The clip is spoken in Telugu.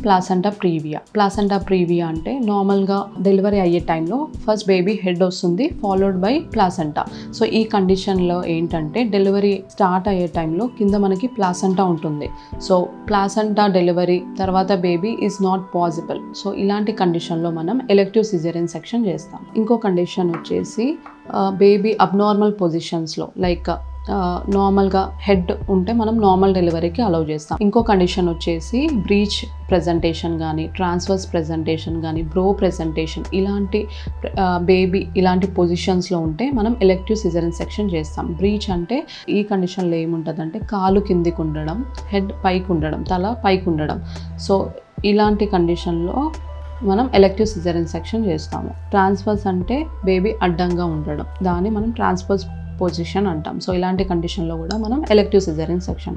ప్లాసెంటా ప్రీవియా ప్లాసెంటా ప్రీవియా అంటే నార్మల్గా డెలివరీ అయ్యే టైంలో ఫస్ట్ బేబీ హెడ్ వస్తుంది ఫాలోడ్ బై ప్లాసెంటా సో ఈ కండిషన్లో ఏంటంటే డెలివరీ స్టార్ట్ అయ్యే టైంలో కింద మనకి ప్లాసెంటా ఉంటుంది సో ప్లాసెంటా డెలివరీ తర్వాత baby is not possible so ఇలాంటి కండిషన్లో మనం ఎలెక్టివ్ సిజరియన్ సెక్షన్ చేస్తాం ఇంకో కండిషన్ వచ్చేసి బేబీ అబ్నార్మల్ పొజిషన్స్లో లైక్ నార్మల్గా హెడ్ ఉంటే మనం నార్మల్ డెలివరీకి అలౌ చేస్తాం ఇంకో కండిషన్ వచ్చేసి బ్రీచ్ ప్రజెంటేషన్ కానీ ట్రాన్స్ఫర్స్ ప్రజెంటేషన్ కానీ బ్రో ప్రజెంటేషన్ ఇలాంటి బేబీ ఇలాంటి పొజిషన్స్లో ఉంటే మనం ఎలెక్టివ్ సిజరన్ సెక్షన్ చేస్తాం బ్రీచ్ అంటే ఈ కండిషన్లో ఏముంటుందంటే కాలు కిందికి ఉండడం హెడ్ పైకి ఉండడం తల పైకి ఉండడం సో ఇలాంటి కండిషన్లో మనం ఎలెక్టివ్ సిజరన్ సెక్షన్ చేస్తాము ట్రాన్స్ఫర్స్ అంటే బేబీ అడ్డంగా ఉండడం దాన్ని మనం ట్రాన్స్ఫర్స్ పొజిషన్ అంటాం సో ఇలాంటి కండిషన్లో కూడా మనం ఎలెక్టివ్ సిజరన్ సెక్షన్